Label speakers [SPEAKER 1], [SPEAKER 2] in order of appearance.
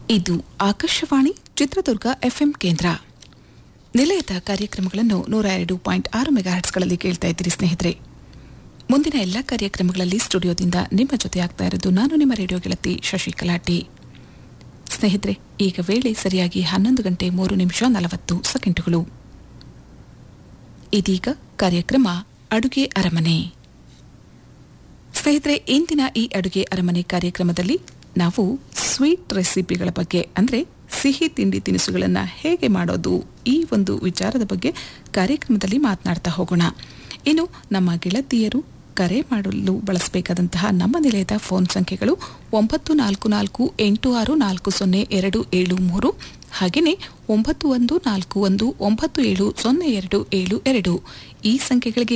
[SPEAKER 1] ಇದು ಆಕಾಶವಾಣಿ ಚಿತ್ರದುರ್ಗ ಎಫ್ಎಂ ಕೇಂದ್ರ ನಿಲಯದ ಕಾರ್ಯಕ್ರಮಗಳನ್ನು ನೂರ ಎರಡು ಪಾಯಿಂಟ್ ಆರು ಮೆಗಾಹರ್ಟ್ಸ್ಗಳಲ್ಲಿ ಕೇಳ್ತಾ ಇದ್ದೀರಿ ಸ್ನೇಹಿತರೆ ಮುಂದಿನ ಎಲ್ಲ ಕಾರ್ಯಕ್ರಮಗಳಲ್ಲಿ ಸ್ಟುಡಿಯೋದಿಂದ ನಿಮ್ಮ ಜೊತೆ ಆಗ್ತಾ ಇರೋದು ನಾನು ನಿಮ್ಮ ರೇಡಿಯೋ ಗೆಳತಿ ಶಶಿಕಲಾ ಟಿ ಸ್ನೇಹಿತರೆ ಈಗ ವೇಳೆ ಸರಿಯಾಗಿ ಹನ್ನೊಂದು ಗಂಟೆ ಮೂರು ನಿಮಿಷ ನಲವತ್ತು ಸೆಕೆಂಡುಗಳು ಇದೀಗ ಕಾರ್ಯಕ್ರಮ ಅಡುಗೆ ಅರಮನೆ ಸ್ನೇಹಿತರೆ ಇಂದಿನ ಈ ಅಡುಗೆ ಅರಮನೆ ಕಾರ್ಯಕ್ರಮದಲ್ಲಿ ನಾವು ಸ್ವೀಟ್ ರೆಸಿಪಿಗಳ ಬಗ್ಗೆ ಅಂದರೆ ಸಿಹಿ ತಿಂಡಿ ತಿನಿಸುಗಳನ್ನು ಹೇಗೆ ಮಾಡೋದು ಈ ಒಂದು ವಿಚಾರದ ಬಗ್ಗೆ ಕಾರ್ಯಕ್ರಮದಲ್ಲಿ ಮಾತನಾಡ್ತಾ ಹೋಗೋಣ ಇನ್ನು ನಮ್ಮ ಗೆಳತಿಯರು ಕರೆ ಮಾಡಲು ಬಳಸಬೇಕಾದಂತಹ ನಮ್ಮ ನಿಲಯದ ಫೋನ್ ಸಂಖ್ಯೆಗಳು ಒಂಬತ್ತು ನಾಲ್ಕು ನಾಲ್ಕು ಎಂಟು ಆರು ನಾಲ್ಕು ಸೊನ್ನೆ ಎರಡು ಏಳು ಮೂರು ಹಾಗೆಯೇ ಒಂಬತ್ತು ಒಂದು ನಾಲ್ಕು ಒಂದು ಒಂಬತ್ತು ಏಳು ಸೊನ್ನೆ ಎರಡು ಏಳು ಎರಡು ಈ ಸಂಖ್ಯೆಗಳಿಗೆ